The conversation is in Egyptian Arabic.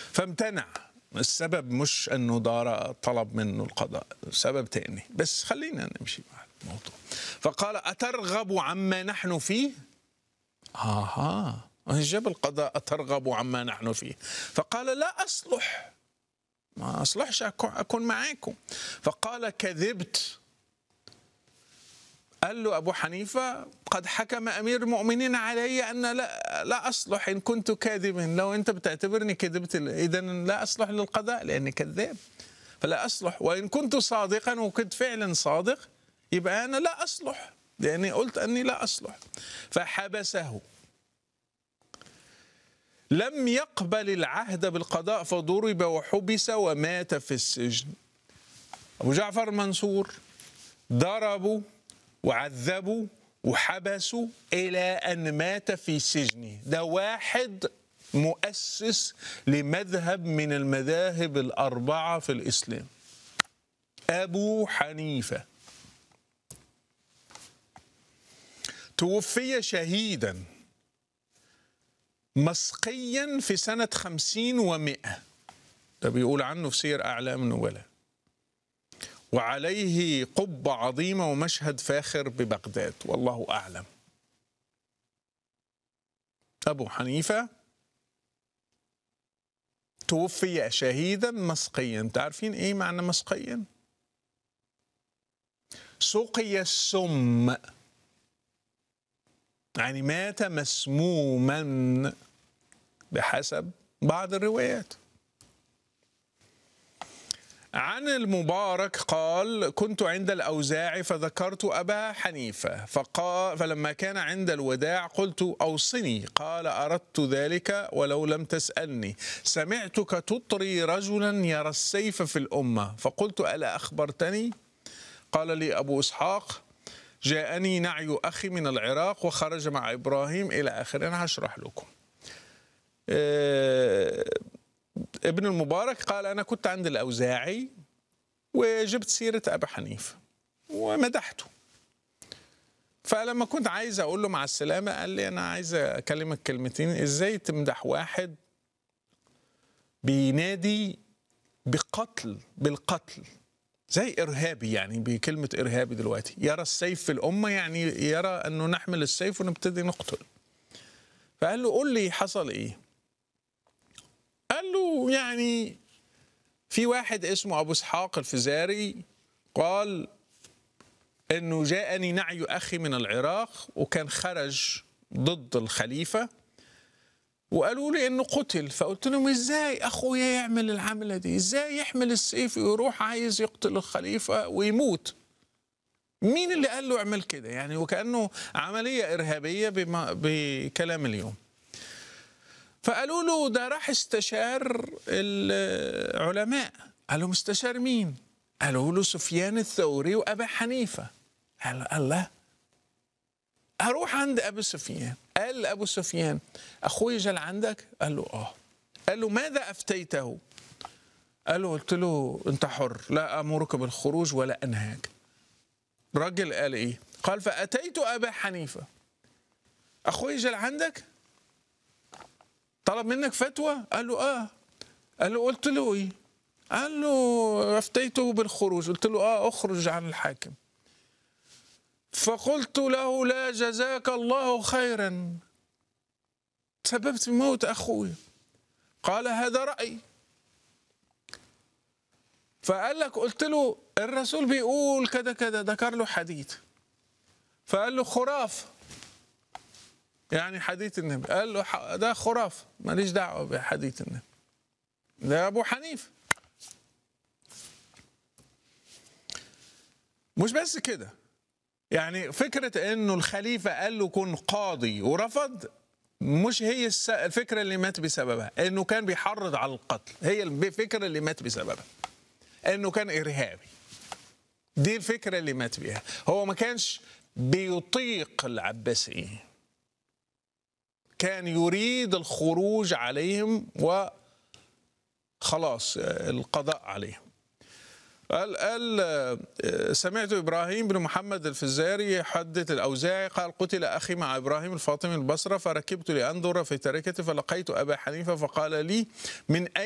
فامتنع السبب مش انه دار طلب منه القضاء سبب تاني بس خلينا نمشي مع الموضوع فقال اترغب عما نحن فيه اها جاب القضاء اترغب عما نحن فيه فقال لا اصلح ما اصلحش اكون معاكم فقال كذبت قال له أبو حنيفة قد حكم أمير المؤمنين علي أن لا, لا أصلح إن كنت كاذبا لو أنت بتعتبرني كذبت إذا لا أصلح للقضاء لأني كذاب فلا أصلح وإن كنت صادقا وكنت فعلا صادق يبقى أنا لا أصلح لأني قلت أني لا أصلح فحبسه لم يقبل العهد بالقضاء فضرب وحبس ومات في السجن أبو جعفر المنصور ضربوا وعذبوا وحبسوا إلى أن مات في سجنه ده واحد مؤسس لمذهب من المذاهب الأربعة في الإسلام أبو حنيفة توفي شهيدا مسقيا في سنة خمسين ومئة ده بيقول عنه في سير أعلام النبلاء وعليه قبة عظيمة ومشهد فاخر ببغداد والله أعلم أبو حنيفة توفي شهيدا مسقيا تعرفين إيه معنى مسقيا سقي السم يعني مات مسموما بحسب بعض الروايات عن المبارك قال كنت عند الأوزاع فذكرت أبا حنيفة فقال فلما كان عند الوداع قلت أوصني قال أردت ذلك ولو لم تسألني سمعتك تطري رجلا يرى السيف في الأمة فقلت ألا أخبرتني قال لي أبو إسحاق جاءني نعي أخي من العراق وخرج مع إبراهيم إلى آخره أنا هشرح لكم أه ابن المبارك قال أنا كنت عند الأوزاعي وجبت سيرة أبي حنيفة ومدحته فلما كنت عايز أقول له مع السلامة قال لي أنا عايز أكلمك كلمتين إزاي تمدح واحد بينادي بقتل بالقتل زي إرهابي يعني بكلمة إرهابي دلوقتي يرى السيف في الأمة يعني يرى أنه نحمل السيف ونبتدي نقتل فقال له قول لي حصل إيه قال له يعني في واحد اسمه ابو اسحاق الفزاري قال انه جاءني نعي اخي من العراق وكان خرج ضد الخليفه وقالوا لي انه قتل فقلت لهم ازاي اخويا يعمل العمله دي ازاي يحمل السيف ويروح عايز يقتل الخليفه ويموت مين اللي قال له اعمل كده يعني وكانه عمليه ارهابيه بما بكلام اليوم فقالوا له ده راح استشار العلماء قالوا مستشار مين قالوا له سفيان الثوري وأبا حنيفة قال الله أروح عند أبو سفيان قال لأبو سفيان أخوي جل عندك قال له آه قال له ماذا أفتيته قال له قلت له أنت حر لا أمرك بالخروج ولا أنهاك راجل قال إيه قال فأتيت أبا حنيفة أخوي جل عندك طلب منك فتوى قال له اه قال له قلت له ايه قال له افتيته بالخروج قلت له اه اخرج عن الحاكم فقلت له لا جزاك الله خيرا تسببت في موت اخوي قال هذا رايي فقال لك قلت له الرسول بيقول كذا كذا ذكر له حديث فقال له خرافه يعني حديث النبي قال له ده خرافه ماليش دعوه بحديث النبي ده ابو حنيفه مش بس كده يعني فكره انه الخليفه قال له كن قاضي ورفض مش هي الفكره اللي مات بسببها انه كان بيحرض على القتل هي الفكره اللي مات بسببها انه كان ارهابي دي الفكره اللي مات بيها هو ما كانش بيطيق العباسيين كان يريد الخروج عليهم وخلاص القضاء عليهم قال قال سمعت ابراهيم بن محمد الفزاري يحدث الاوزاعي قال قتل اخي مع ابراهيم الفاطمي البصره فركبت لانظر في تركته فلقيت ابا حنيفه فقال لي من اين